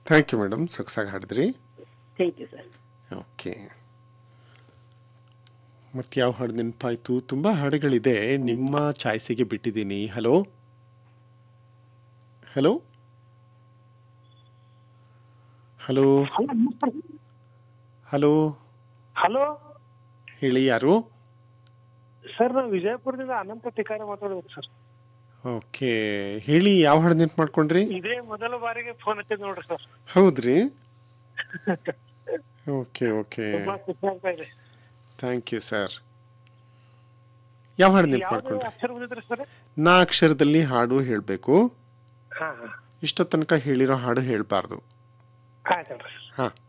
thank you madam ಸೊಗಸಾಗಿ ಹಾಡಿದ್ರಿ thank you sir okay ಮತ್ತು ಯಾವ ಹಾಡು ನೆನಪಾಯಿತು ತುಂಬ ಹಾಡುಗಳಿದೆ ನಿಮ್ಮ ಚಾಯ್ಸಿಗೆ ಬಿಟ್ಟಿದ್ದೀನಿ hello hello hello hello hello ಹೇಳಿ ಯಾರು ಸರ್ ನಾವು ವಿಜಯಪುರದಿಂದ ಅನಂತ ಟಿಕಾರ ಮಾತಾಡೋದು ಸರ್ ಓಕೆ ಹೇಳಿ ಯಾವ ಹಾಡು ನೆನ್ಪು ಮಾಡ್ಕೊಂಡ್ರಿ ಇದೇ ಮೊದಲ ಬಾರಿಗೆ ಫೋನ್ ಹಚ್ಚಿದ್ ನೋಡ್ರಿ ಸರ್ ಹೌದ್ರಿ ಓಕೆ ಓಕೆ ತುಂಬಾ ಖುಷಿ ಆಗ್ತಾ ಇದೆ ಥ್ಯಾಂಕ್ ಯು ಸರ್ ಯಾವ ಹಾಡು ನೆನ್ಪು ಯಾವ್ದು ಮಾಡ್ಕೊಂಡ್ರಿ ಅಕ್ಷರ ಬಂದಿದ್ರಿ ಸರ್ ನಾ ಅಕ್ಷರದಲ್ಲಿ ಹಾಡು ಹೇಳಬೇಕು ಹಾ ಹಾ ಇಷ್ಟ ತನಕ ಹೇಳಿರೋ ಹಾಡು ಹೇಳಬಾರ್ದು ಆಯ್ತಲ್ರಿ ಹಾಂ